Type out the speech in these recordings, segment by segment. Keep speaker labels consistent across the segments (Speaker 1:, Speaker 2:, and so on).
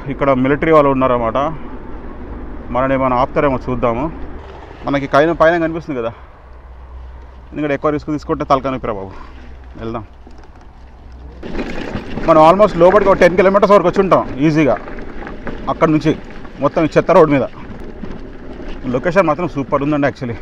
Speaker 1: ఇక్కడ మిలిటరీ వాళ్ళు ఉన్నారన్నమాట మనని ఏమైనా ఆపుతారేమో చూద్దాము మనకి పైన పైన కనిపిస్తుంది కదా ఎందుకంటే ఎక్కువ రిస్క్ తీసుకుంటే తలకనిపిరా బాబు వెళ్దాం మనం ఆల్మోస్ట్ లోపలికి ఒక టెన్ కిలోమీటర్స్ వరకు వచ్చి ఉంటాం ఈజీగా అక్కడ నుంచి మొత్తం ఈ చెత్త రోడ్ మీద లొకేషన్ మాత్రం సూపర్ ఉందండి యాక్చువల్లీ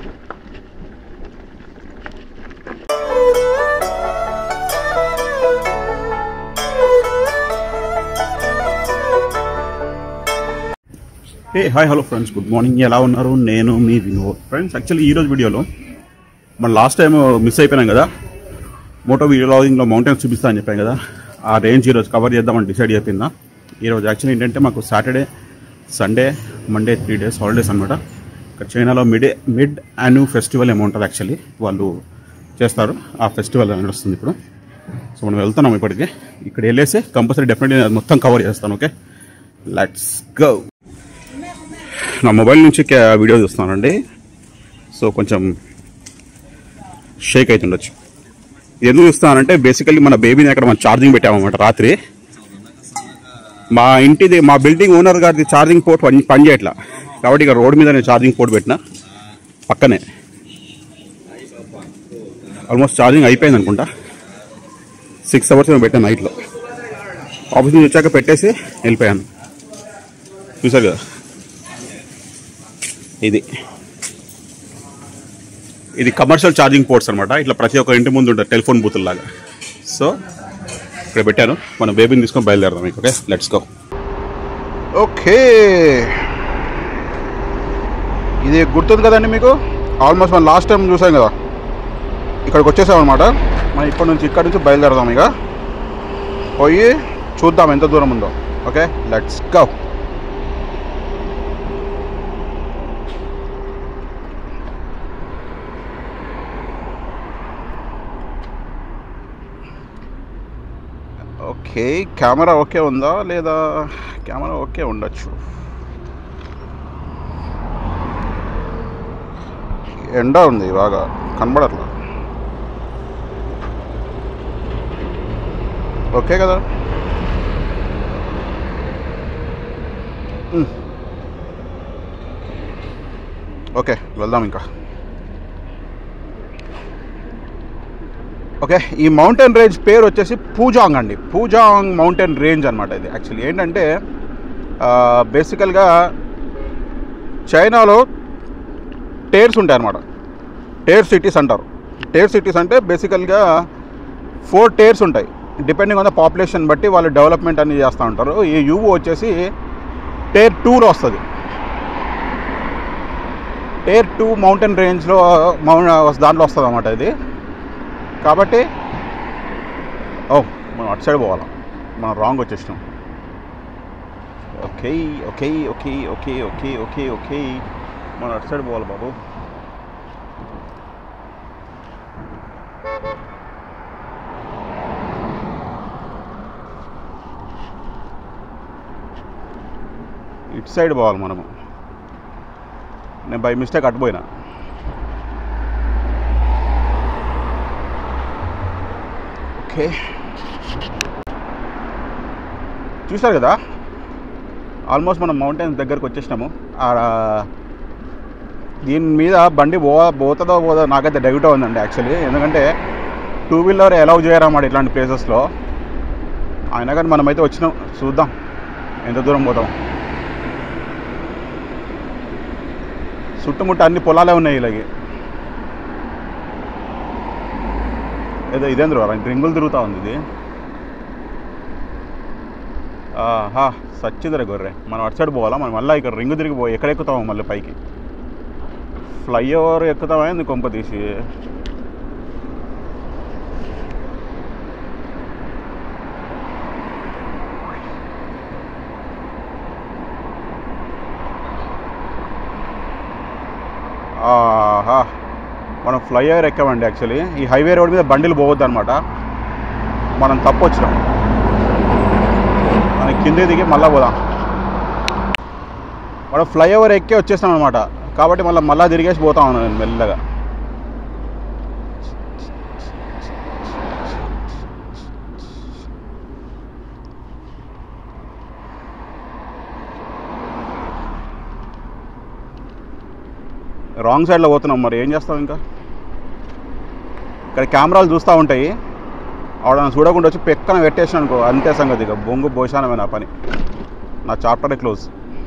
Speaker 1: ఏ hi hello friends good morning ఎలా ఉన్నారు నేను మీ వినోద్ ఫ్రెండ్స్ యాక్చువల్లీ ఈరోజు వీడియోలో మన లాస్ట్ టైం మిస్ అయిపోయినాం కదా మోటో వీడియో లాగింగ్లో మౌంటైన్స్ చూపిస్తా అని చెప్పాను కదా ఆ రేంజ్ ఈరోజు కవర్ చేద్దామని డిసైడ్ అయిపోయిందా ఈరోజు యాక్చువల్లీ ఏంటంటే మాకు Saturday Sunday Monday three days holidays అనమాట ఇక్కడ చైనాలో మిడ్ మిడ్ యాన్యూ ఫెస్టివల్ ఏమో ఉంటుంది యాక్చువల్లీ వాళ్ళు చేస్తారు ఆ ఫెస్టివల్ నడుస్తుంది ఇప్పుడు సో మనం వెళ్తున్నాం ఇప్పటికి ఇక్కడ వెళ్ళేసి కంపల్సరీ డెఫినెట్లీ మొత్తం కవర్ చేస్తాను ఓకే లెట్స్ గో నా మొబైల్ నుంచి కే- వీడియో చూస్తానండి సో కొంచెం షేక్ అవుతుండొచ్చు ఎందుకు చూస్తానంటే బేసికల్లీ మన బేబీని అక్కడ మనం ఛార్జింగ్ పెట్టామన్నమాట రాత్రి మా ఇంటిది మా బిల్డింగ్ ఓనర్ గారిది ఛార్జింగ్ పోర్ట్ పని పని చేయట్లా కాబట్టి ఇక రోడ్ మీద నేను ఛార్జింగ్ పోర్ట్ పెట్టిన పక్కనే ఆల్మోస్ట్ ఛార్జింగ్ అయిపోయింది అనుకుంటా సిక్స్ అవర్స్ నేను పెట్టాను నైట్లో ఆఫీస్ నుంచి వచ్చాక పెట్టేసి వెళ్ళిపోయాను చూసారు కదా ఇది ఇది కమర్షియల్ ఛార్జింగ్ పోర్ట్స్ అనమాట ఇట్లా ప్రతి ఒక్క ఇంటి ముందు ఉంటుంది టెలిఫోన్ బూతుల లాగా సో ఇక్కడ పెట్టాను మన బేబీని తీసుకొని బయలుదేరదాం మీకు ఓకే లెట్స్ గో ఓకే ఇది గుర్తుంది కదండి మీకు ఆల్మోస్ట్ మనం లాస్ట్ టైం చూసాం కదా ఇక్కడికి వచ్చేసాం అనమాట మనం ఇప్పటి నుంచి ఇక్కడ నుంచి బయలుదేరదాం ఇక పోయి చూద్దాం ఎంత దూరం ఉందో okay let's go okay camera okay ఉందా లేదా కెమెరా ఓకే ఉండొచ్చు ఎండ ఉంది బాగా కనబడట్లా ఓకే కదా మ్. ఓకే వెళ్దాం ఇంకా ఓకే ఈ మౌంటైన్ రేంజ్ పేరు వచ్చేసి పూజాంగ్ అండి పూజాంగ్ మౌంటైన్ రేంజ్ అనమాట ఇది యాక్చువల్లీ ఏంటంటే బేసికల్గా చైనాలో టేర్స్ ఉంటాయి అనమాట టేర్ సిటీస్ అంటారు టేర్ సిటీస్ అంటే బేసికల్గా ఫోర్ టేర్స్ ఉంటాయి డిపెండింగ్ ఆన్ ద పాపులేషన్ బట్టి వాళ్ళు డెవలప్మెంట్ అన్ని చేస్తూ ఉంటారు ఈ యువు వచ్చేసి టేర్ టూలో వస్తుంది టేర్ టూ మౌంటైన్ రేంజ్లో మౌ దాంట్లో వస్తుంది అన్నమాట ఇది కాబట్టి ఓ మనం అటు సైడ్ పోవాలా మనం రాంగ్ వచ్చేసినాం okay okay okay okay okay okay okay మనం అటు సైడ్ పోవాలి బాబు ఇటు సైడ్ పోవాలి మనము నేను బై మిస్టేక్ అటుపోయినా ఓకే చూసారు కదా ఆల్మోస్ట్ మనం మౌంటైన్స్ దగ్గరకు వచ్చేసినాము ఆ, దీని మీద బండి పో పోతుందో పోదో నాకైతే డౌట్ ఉందండి యాక్చువల్లీ ఎందుకంటే టూ వీలర్ అలౌ చేయరన్నమాట ఇట్లాంటి ప్లేసెస్లో అయినా కానీ మనమైతే వచ్చినాం చూద్దాం ఎంత దూరం పోతాం చుట్టుముట్టు అన్ని పొలాలే ఉన్నాయి ఇలాగే ఏదో ఇదేంద్ర రింగులు తిరుగుతూ ఉంది ఇది ఆహా సచ్చిదర గొర్రె మనం అటు సైడ్ పోవాలా మనం మళ్ళీ ఇక్కడ రింగు తిరిగి పోయి ఎక్కడ ఎక్కుతాము మళ్ళీ పైకి ఫ్లైఓవర్ ఎక్కుతామా ఏంది కొంప తీసి ఆహా మనం ఫ్లైఓవర్ ఎక్కామండి యాక్చువల్లీ ఈ హైవే రోడ్ మీద బండిలు పోవద్దు అనమాట మనం తప్పు వచ్చినాం మనం కింద దిగి మళ్ళీ పోదాం మనం ఫ్లైఓవర్ ఎక్కి వచ్చేసాం అనమాట కాబట్టి మళ్ళీ మళ్ళీ తిరిగేసి పోతా ఉన్నాను నేను మెల్లగా రాంగ్ సైడ్లో పోతున్నాం మరి ఏం చేస్తాం ఇంకా ఇక్కడ కెమెరాలు చూస్తూ ఉంటాయి ఆవిడ నన్ను చూడకుండా వచ్చి పెక్కన పెట్టేసిన అనుకో అంతే సంగతి ఇక బొంగు భోషానమే నా పని నా చాప్టరే క్లోజ్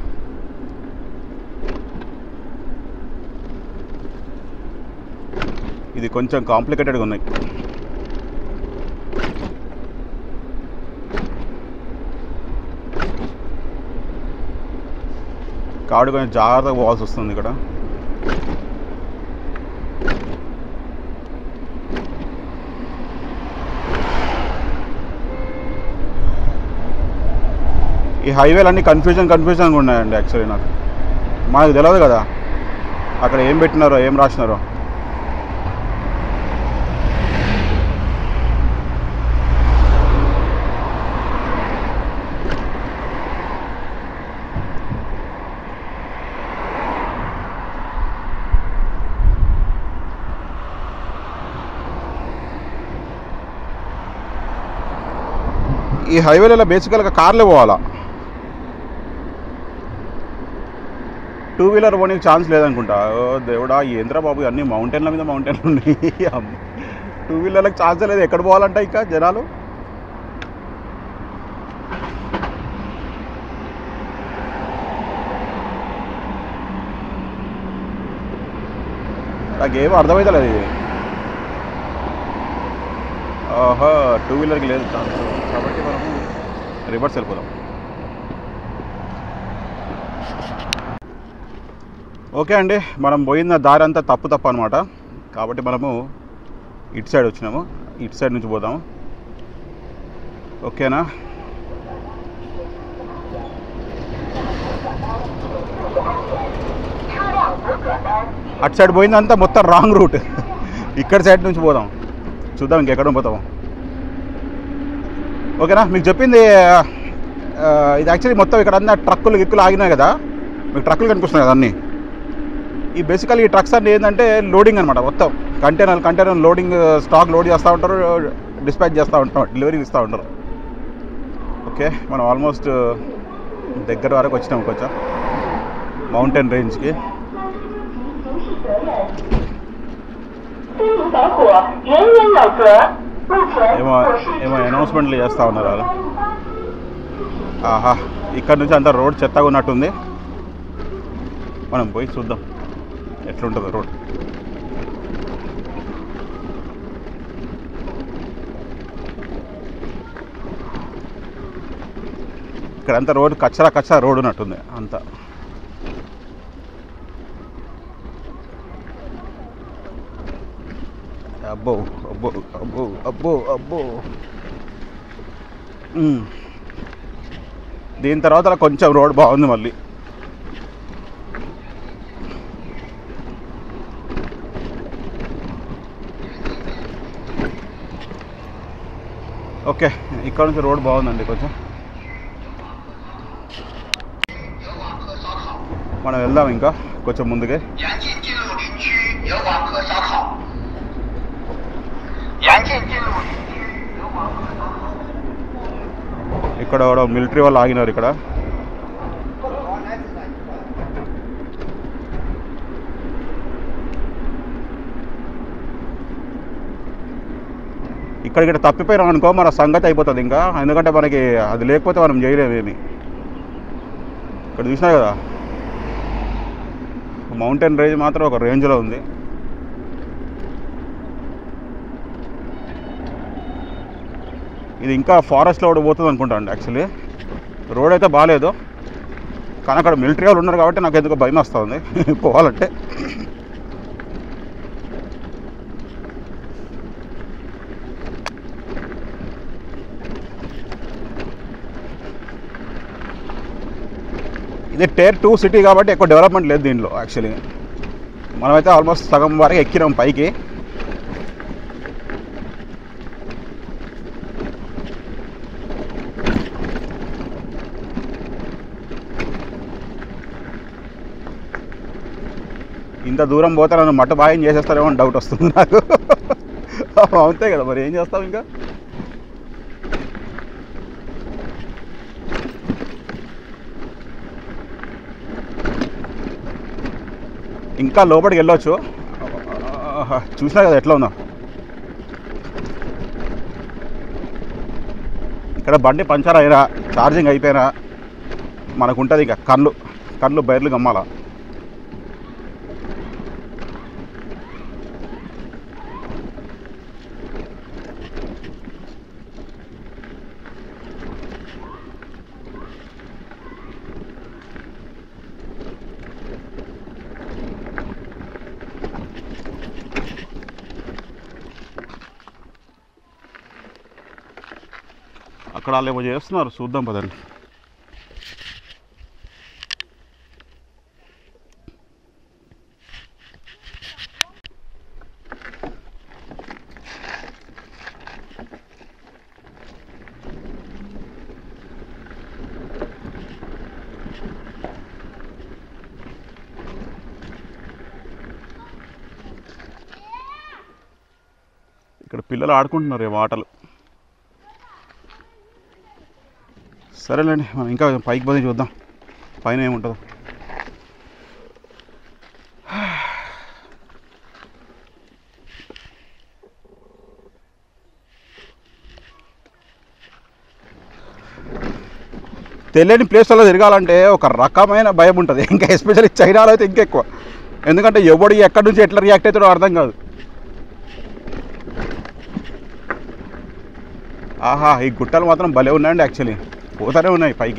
Speaker 1: ఇది కొంచెం కాంప్లికేటెడ్గా ఉన్నాయి కాడు కొంచెం జాగ్రత్తగా పోవాల్సి వస్తుంది ఇక్కడ ఈ హైవేలు అన్నీ కన్ఫ్యూజన్ కన్ఫ్యూజన్గా ఉన్నాయండి యాక్చువల్లీ నాకు మనకు తెలియదు కదా అక్కడ ఏం పెట్టినారో ఏం రాసినారో ఈ హైవేలలో బేసికల్గా కార్లే పోవాలా టూ వీలర్ పోనీకి ఛాన్స్ లేదనుకుంటా ఓ దేవుడా ఏంద్రా బాబు అన్ని మౌంటైన్ల మీద మౌంటైన్లు ఉన్నాయి అమ్మ. టూ వీలర్లకు ఛాన్స్ లేదు ఎక్కడ పోవాలంట ఇంకా జనాలు నాకేం అర్థమవుతలేదు ఇది ఆహా టూ వీలర్కి లేదు ఛాన్స్ కాబట్టి మనము రివర్స్ వెళ్ళిపోదాం ఓకే అండి మనం పోయిన దారి అంతా తప్పు తప్పు అనమాట కాబట్టి మనము ఇటు సైడ్ వచ్చినాము ఇటు సైడ్ నుంచి పోదాము ఓకేనా అటు సైడ్ పోయిందంతా మొత్తం రాంగ్ రూట్ ఇక్కడ సైడ్ నుంచి పోదాం చూద్దాం ఇంకెక్కడ పోతాము ఓకేనా మీకు చెప్పింది ఆ, ఇది యాక్చువల్లీ మొత్తం ఇక్కడ అన్న ట్రక్కులు గిక్కులు ఆగినాయి కదా మీకు ట్రక్కులు కనిపిస్తున్నాయి కదా అన్నీ ఈ బేసికల్ ఈ ట్రక్స్ అన్ని ఏంటంటే లోడింగ్ అనమాట మొత్తం container container loading stock load చేస్తూ ఉంటారు డిస్పాచ్ చేస్తూ ఉంటారు డెలివరీ ఇస్తూ ఉంటారు ఓకే మనం ఆల్మోస్ట్ దగ్గర వరకు వచ్చినాం కొంచెం మౌంటైన్ రేంజ్కి
Speaker 2: 非明白火，人人有责。目前
Speaker 1: ఏమో
Speaker 2: 我市
Speaker 1: ఏమో అనౌన్స్మెంట్లు చేస్తూ ఉన్నారు వాళ్ళు ఆహా ఇక్కడ నుంచి అంతా రోడ్ చెత్తగా ఉన్నట్టుంది మనం పోయి చూద్దాం ఎట్లుంటుందో రోడ్ ఇక్కడంతా రోడ్ కచ్చరా కచ్చరా రోడ్ ఉన్నట్టుంది అంతా అబ్బో అబ్బో అబ్బో అబ్బో అబ్బో ఉమ్. దీని తర్వాత కొంచెం రోడ్ బాగుంది మళ్ళీ ఓకే ఇక్కడ నుంచి రోడ్ బాగుందండి కొంచెం మనం వెళ్దాం ఇంకా కొంచెం ముందుకే
Speaker 3: 严禁进入林区油管和烧烤。严禁进入林区油管和烧烤。
Speaker 1: ఇక్కడ ఎవడో మిలిటరీ వాళ్ళు ఆగినారు ఇక్కడ ఇక్కడ ఇక్కడ తప్పిపోయినాం అనుకో మన సంగతి అయిపోతుంది ఇంకా ఎందుకంటే మనకి అది లేకపోతే మనం చేయలేమేమి ఇక్కడ చూసినా కదా మౌంటైన్ రేంజ్ మాత్రం ఒక రేంజ్లో ఉంది ఇది ఇంకా ఫారెస్ట్లో కూడా పోతుంది అనుకుంటాను యాక్చువల్లీ రోడ్ అయితే బాగాలేదు కానీ అక్కడ మిలిటరీ వాళ్ళు ఉన్నారు కాబట్టి నాకు ఎందుకో భయం వస్తుంది పోవాలంటే ఇది టేర్ టూ సిటీ కాబట్టి ఎక్కువ డెవలప్మెంట్ లేదు దీంట్లో యాక్చువల్లీ మనమైతే ఆల్మోస్ట్ సగం వరకు ఎక్కినాం పైకి ఇంత దూరం పోతే నన్ను మట్ట బాయం చేసేస్తారేమో అని డౌట్ వస్తుంది నాకు అంతే కదా మరి ఏం చేస్తాం ఇంకా ఇంకా లోపలికి వెళ్ళొచ్చు ఆహా, చూసినా కదా ఎట్లా ఉందో ఇక్కడ బండి పంచర్ అయినా ఛార్జింగ్ అయిపోయినా మనకు ఉంటుంది ఇంకా కళ్ళు కళ్ళు బయర్లు గమ్మాల అక్కడ వాళ్ళు ఏమో చేస్తున్నారు చూద్దాం పదండి ఇక్కడ పిల్లలు ఆడుకుంటున్నారు ఏమో ఆటలు సరేలేండి మనం ఇంకా పైకి పోయి చూద్దాం పైన ఏముంటుందో తెలియని ప్లేస్లలో తిరగాలంటే ఒక రకమైన భయం ఉంటుంది ఇంకా ఎస్పెషల్లీ చైనాలో అయితే ఇంకెక్కువ ఎందుకంటే ఎవడు ఎక్కడి నుంచి ఎట్లా రియాక్ట్ అవుతాడో అర్థం కాదు ఆహా ఈ గుట్టలు మాత్రం భలే ఉన్నాయండి యాక్చువల్లీ పోతానే ఉన్నాయి పైకి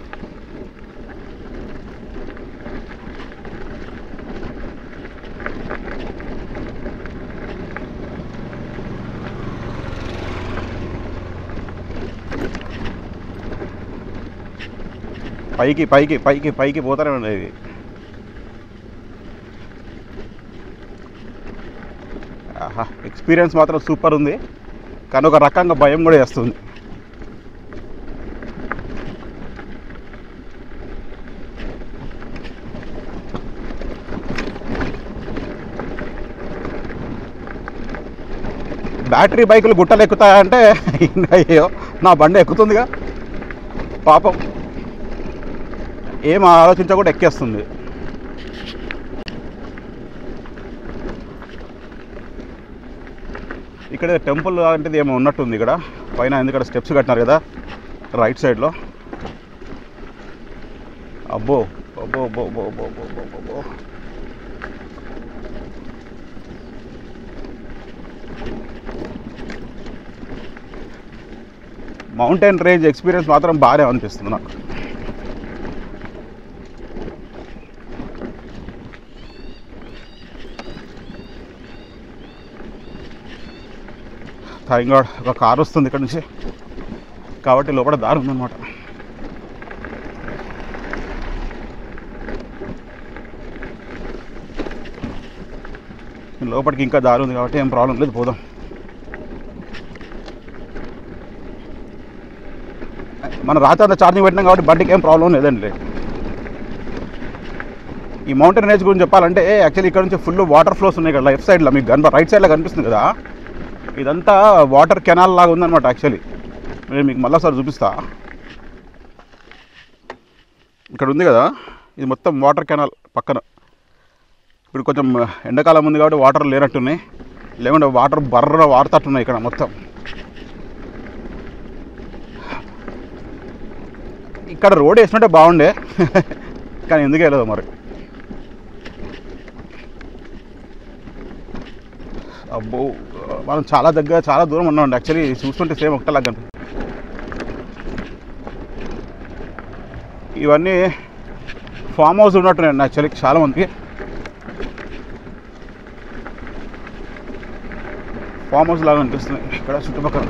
Speaker 1: పైకి పైకి పైకి పైకి పోతానే ఉన్నాయి ఇది ఆహా ఎక్స్పీరియన్స్ మాత్రం సూపర్ ఉంది కానీ ఒక రకంగా భయం కూడా వేస్తుంది బ్యాటరీ బైకులు గుట్టలు ఎక్కుతాయంటే ఇంకా అయ్యో నా బండి ఎక్కుతుందిగా పాపం ఏం ఆలోచించకుండా ఎక్కేస్తుంది ఇక్కడ టెంపుల్ లాంటిది ఏమో ఉన్నట్టుంది ఇక్కడ పైన ఎందుకంటే స్టెప్స్ కట్టినారు కదా రైట్ సైడ్లో అబ్బో అబ్బో అబ్బో అబ్బో అబ్బో అబ్బో అబ్బో అబ్బో మౌంటైన్ రేంజ్ ఎక్స్పీరియన్స్ మాత్రం బాగానే అనిపిస్తుంది నాకు థ్యాంక్ గాడ్ ఒక కార్ వస్తుంది ఇక్కడ నుంచి కాబట్టి లోపల దారి ఉందన్నమాట లోపలికి ఇంకా దారి ఉంది కాబట్టి ఏం ప్రాబ్లం లేదు పోదాం మన రాత్రి అంతా ఛార్జింగ్ పెట్టినాం కాబట్టి బండికి ఏం ప్రాబ్లం లేదండి ఈ మౌంటైన్ రేంజ్ గురించి చెప్పాలంటే యాక్చువల్లీ ఇక్కడ నుంచి ఫుల్ వాటర్ ఫ్లోస్ ఉన్నాయి కదా లెఫ్ట్ సైడ్లో మీకు కనప రైట్ సైడ్లో కనిపిస్తుంది కదా ఇదంతా వాటర్ కెనాల్ లాగా ఉందన్నమాట యాక్చువల్లీ నేను మీకు మళ్ళీ సార్ చూపిస్తా ఇక్కడ ఉంది కదా ఇది మొత్తం వాటర్ కెనాల్ పక్కన ఇప్పుడు కొంచెం ఎండాకాలం ఉంది కాబట్టి వాటర్ లేనట్టున్నాయి లేకుంటే వాటర్ బర్ర వారుతట్టున్నాయి ఇక్కడ మొత్తం ఇక్కడ రోడ్ వేసినట్టే బాగుండే కానీ ఎందుకు వెళ్ళదు మరి అబ్బో మనం చాలా దగ్గర చాలా దూరం ఉన్నామండి యాక్చువల్లీ చూస్తుంటే సేమ్ ఒకటేలాగా కనిపి ఇవన్నీ ఫామ్ హౌస్ ఉన్నట్టున్నాయండి యాక్చువల్లీ చాలా మందికి ఫామ్ హౌస్ లాగా అనిపిస్తుంది ఇక్కడ చుట్టుపక్కల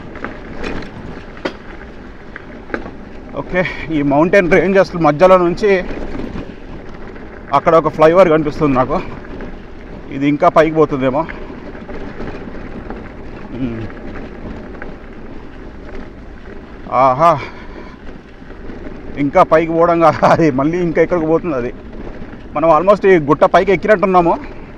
Speaker 1: ఓకే ఈ మౌంటైన్ రేంజెస్ మధ్యలో నుంచి అక్కడ ఒక ఫ్లైఓవర్ కనిపిస్తుంది నాకు ఇది ఇంకా పైకి పోతుందేమో మ్మ్. ఆహా ఇంకా పైకి పోవడం కాదు అది మళ్ళీ ఇంకా ఎక్కడికి పోతుంది అది మనం ఆల్మోస్ట్ ఈ గుట్ట పైకి ఎక్కినట్టున్నాము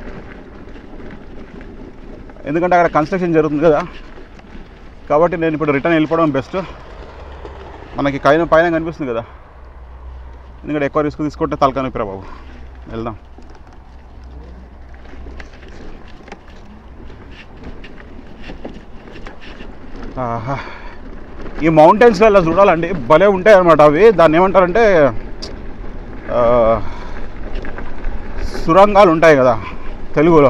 Speaker 1: ఎందుకంటే అక్కడ కన్స్ట్రక్షన్ జరుగుతుంది కదా కాబట్టి నేను ఇప్పుడు రిటర్న్ వెళ్ళిపోవడం బెస్ట్ మనకి పైన పైన కనిపిస్తుంది కదా ఎందుకంటే ఎక్కువ రిస్క్ తీసుకుంటే తలకాయ నొప్పిరా బాబు వెళ్దాం ఆహా. ఈ మౌంటైన్స్లో ఇలా చూడాలండి భలే ఉంటాయి అనమాట అవి దాన్ని ఏమంటారంటే ఆ, సురంగాలు ఉంటాయి కదా తెలుగులో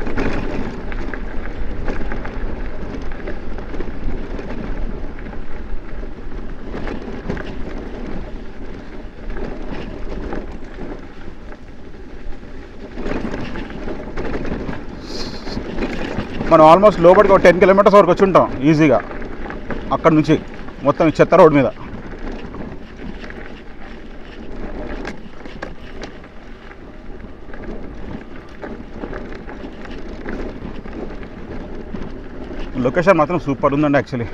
Speaker 1: మనం ఆల్మోస్ట్ లోపలికి ఒక టెన్ కిలోమీటర్స్ వరకు వచ్చి ఉంటాం ఈజీగా అక్కడ నుంచి మొత్తం ఈ చెత్త రోడ్ మీద లొకేషన్ మాత్రం సూపర్ ఉందండి యాక్చువల్లీ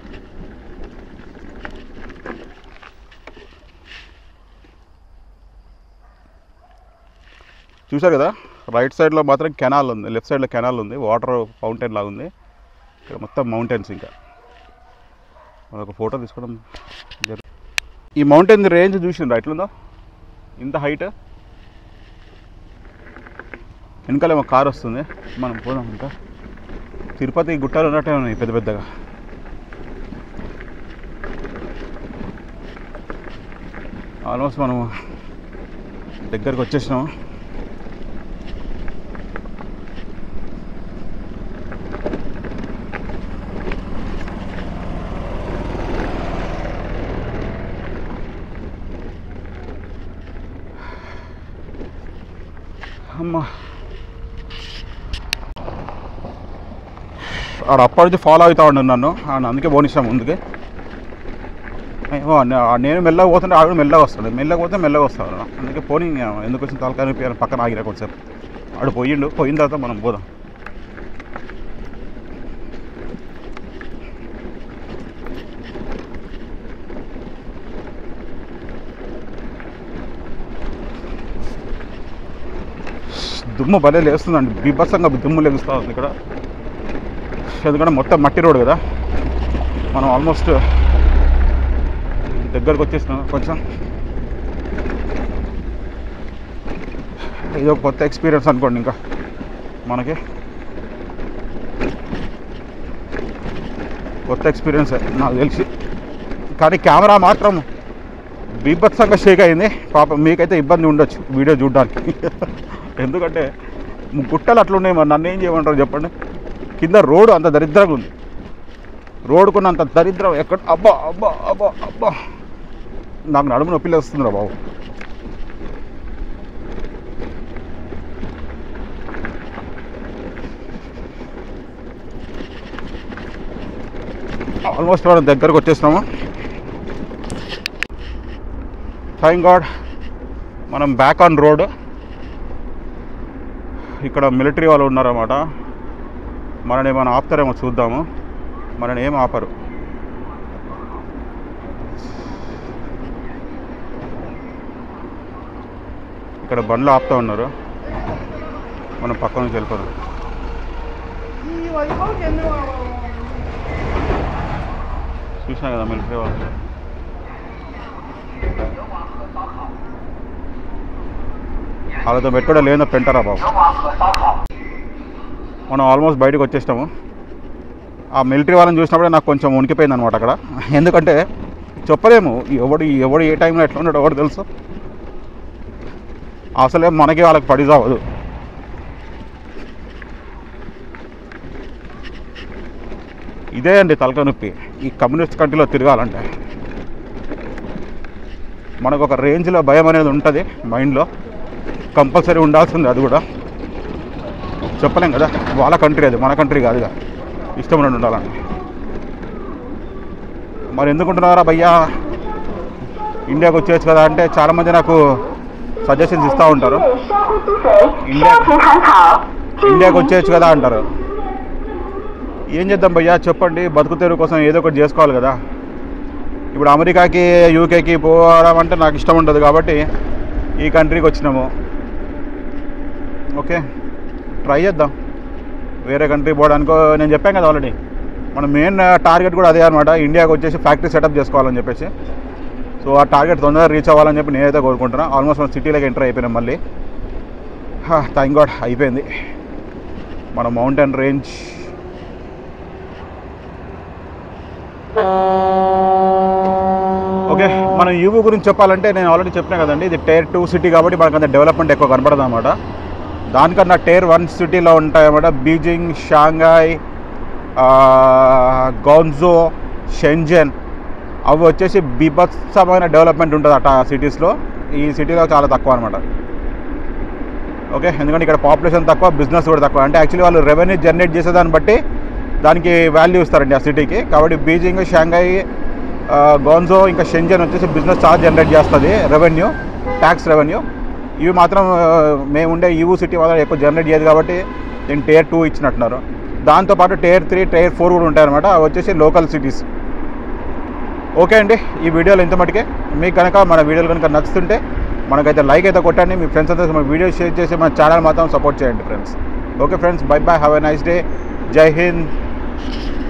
Speaker 1: చూశారు కదా రైట్ సైడ్లో మాత్రం కెనాల్ ఉంది లెఫ్ట్ సైడ్లో కెనాల్ ఉంది వాటర్ ఫౌంటైన్ లాగా ఉంది ఇక్కడ మొత్తం మౌంటైన్స్ ఇంకా మనం ఒక ఫోటో తీసుకోవడం జరు ఈ మౌంటైన్ రేంజ్ చూసిండ్రా ఎట్లుందో ఇంత హైట్ వెనకాలేమో కార్ వస్తుంది మనం పోదాం ఇంకా తిరుపతి గుట్టాలు ఉన్నట్టే ఉన్నాయి పెద్ద పెద్దగా ఆల్మోస్ట్ మనం దగ్గరకు వచ్చేసినాము అమ్మా ఆడ అప్పటి నుంచి ఫాలో అవుతా ఉండు నన్ను ఆయన అందుకే పోనిస్తాం ముందుకే ఏమో నే- ఆ నేను మెల్లగా పోతుంటే ఆవిడ మెల్లగా వస్తాడు మెల్లగా పోతే మెల్లగా వస్తాడు అందుకే పోనీ ఇంకా ఎందుకు వచ్చిన తలకాయ పేరు పక్కన ఆగిరా కొంచెంసేపు ఆడు పోయిండు పోయిన తర్వాత మనం పోదాం దుమ్ము భలే లేస్తుందండి బీభత్సంగా దుమ్ము లేగుస్తూ ఉంది ఇక్కడ ఎందుకంటే మొత్తం మట్టి రోడ్ కదా మనం ఆల్మోస్ట్ దగ్గరకు వచ్చేసినాం కొంచెం ఇది ఒక కొత్త ఎక్స్పీరియన్స్ అనుకోండి ఇంకా మనకి కొత్త ఎక్స్పీరియన్స్ నాకు తెలిసి కానీ కెమెరా మాత్రం బీభత్సంగా షేక్ అయింది పాపం మీకైతే ఇబ్బంది ఉండొచ్చు వీడియో చూడడానికి ఎందుకంటే గుట్టలు అట్లున్నాయి మరి నన్ను ఏం చేయమంటారు చెప్పండి కింద రోడ్డు అంత దరిద్రంగా ఉంది రోడ్డుకున్నంత దరిద్రం ఎక్కడ అబ్బా అబ్బా అబ్బా అబ్బా నాకు నడుము నొప్పి వస్తుందిరా బాబు ఆల్మోస్ట్ మనం దగ్గరకు వచ్చేసినాము థ్యాంక్ గాడ్ మనం బ్యాక్ ఆన్ రోడ్ ఇక్కడ మిలిటరీ వాళ్ళు ఉన్నారన్నమాట మనని ఏమైనా ఆపుతారేమో చూద్దాము మనని ఏం ఆపరు ఇక్కడ బండ్లు ఆపుతా ఉన్నారు మనం పక్క నుంచి వెళ్ళిపోదాం చూసినా కదా మిలిటరీ వాళ్ళు వాళ్ళతో పెట్టుకోవడం లేదో పెంటారా బాబు
Speaker 3: 油瓦和烧烤。
Speaker 1: మనం ఆల్మోస్ట్ బయటకు వచ్చేసినాము ఆ మిలిటరీ వాళ్ళని చూసినప్పుడే నాకు కొంచెం ఉనికిపోయింది అనమాట అక్కడ ఎందుకంటే చెప్పలేము ఎవడు ఎవడు ఏ టైంలో ఎట్లా ఉన్నాడు ఎవడు తెలుసు అసలే మనకి వాళ్ళకి పడి సావదు ఇదే అండి తలకాయ నొప్పి ఈ కమ్యూనిస్ట్ కంట్రీలో తిరగాలంటే మనకు ఒక రేంజ్లో భయం అనేది ఉంటుంది మైండ్లో కంపల్సరీ ఉండాల్సింది అది కూడా చెప్పలేం కదా వాళ్ళ కంట్రీ అది మన కంట్రీ కాదుగా ఇష్టం ఉన్నట్టు ఉండాలని మరి ఎందుకుంటున్నారా భయ్యా ఇండియాకి వచ్చేయచ్చు కదా అంటే చాలామంది నాకు సజెషన్స్ ఇస్తూ ఉంటారు
Speaker 2: 深呼吸水，
Speaker 1: ఇండియా
Speaker 2: 需要平衡好。
Speaker 1: ఇండియాకి వచ్చేయచ్చు కదా అంటారు ఏం చేద్దాం భయ్యా చెప్పండి బతుకు తెరువు కోసం ఏదో ఒకటి చేసుకోవాలి కదా ఇప్పుడు అమెరికాకి యూకేకి పోవడం అంటే నాకు ఇష్టం ఉండదు కాబట్టి ఈ కంట్రీకి వచ్చినాము ఓకే ట్రై చేద్దాం వేరే కంట్రీ పోవడానికో నేను చెప్పాను కదా ఆల్రెడీ మన మెయిన్ టార్గెట్ కూడా అదే అనమాట ఇండియాకి వచ్చేసి ఫ్యాక్టరీ సెటప్ చేసుకోవాలని చెప్పేసి సో ఆ టార్గెట్ తొందరగా రీచ్ అవ్వాలని చెప్పి నేనైతే కోరుకుంటున్నా ఆల్మోస్ట్ మన సిటీలోకి ఎంటర్ అయిపోయినాం మళ్ళీ థ్యాంక్ గాడ్ అయిపోయింది మన మౌంటైన్ రేంజ్ ఓకే మనం యూవీ గురించి చెప్పాలంటే నేను ఆల్రెడీ చెప్పినా కదండి ఇది టైర్ టూ సిటీ కాబట్టి మనకు అంత డెవలప్మెంట్ ఎక్కువ కనపడదు అనమాట దానికన్నా టైర్ వన్ సిటీలో ఉంటాయన్నమాట బీజింగ్ షాంఘాయ్ గౌన్జో షెంజెన్ అవి వచ్చేసి బీభత్సమైన డెవలప్మెంట్ ఉంటుంది అట ఆ సిటీస్లో ఈ సిటీలో చాలా తక్కువ అనమాట ఓకే ఎందుకంటే ఇక్కడ పాపులేషన్ తక్కువ బిజినెస్ కూడా తక్కువ అంటే యాక్చువల్లీ వాళ్ళు రెవెన్యూ జనరేట్ చేసేదాన్ని బట్టి దానికి వాల్యూ ఇస్తారండి ఆ సిటీకి కాబట్టి బీజింగ్ షాంఘాయ్ ఆ, గోన్జో ఇంకా షెంజన్ వచ్చేసి బిజినెస్ చాలా జనరేట్ చేస్తుంది రెవెన్యూ ట్యాక్స్ రెవెన్యూ ఇవి మాత్రం ఆ, మేము ఉండే యూవూ సిటీ మాత్రం ఎక్కువ జనరేట్ చేయదు కాబట్టి దీన్ని టైర్ టూ ఇచ్చినట్టున్నారు దాంతోపాటు టైర్ త్రీ టైర్ ఫోర్ కూడా ఉంటాయన్నమాట అవి వచ్చేసి లోకల్ సిటీస్ ఓకే అండి ఈ వీడియోలో ఇంత మటుకే మీకు కనుక మన వీడియోలు కనుక నచ్చుతుంటే మనకైతే లైక్ అయితే కొట్టండి మీ ఫ్రెండ్స్ అంతా మన వీడియో షేర్ చేసి మన ఛానల్ మాత్రం సపోర్ట్ చేయండి friends okay friends bye bye have a nice day Jai Hind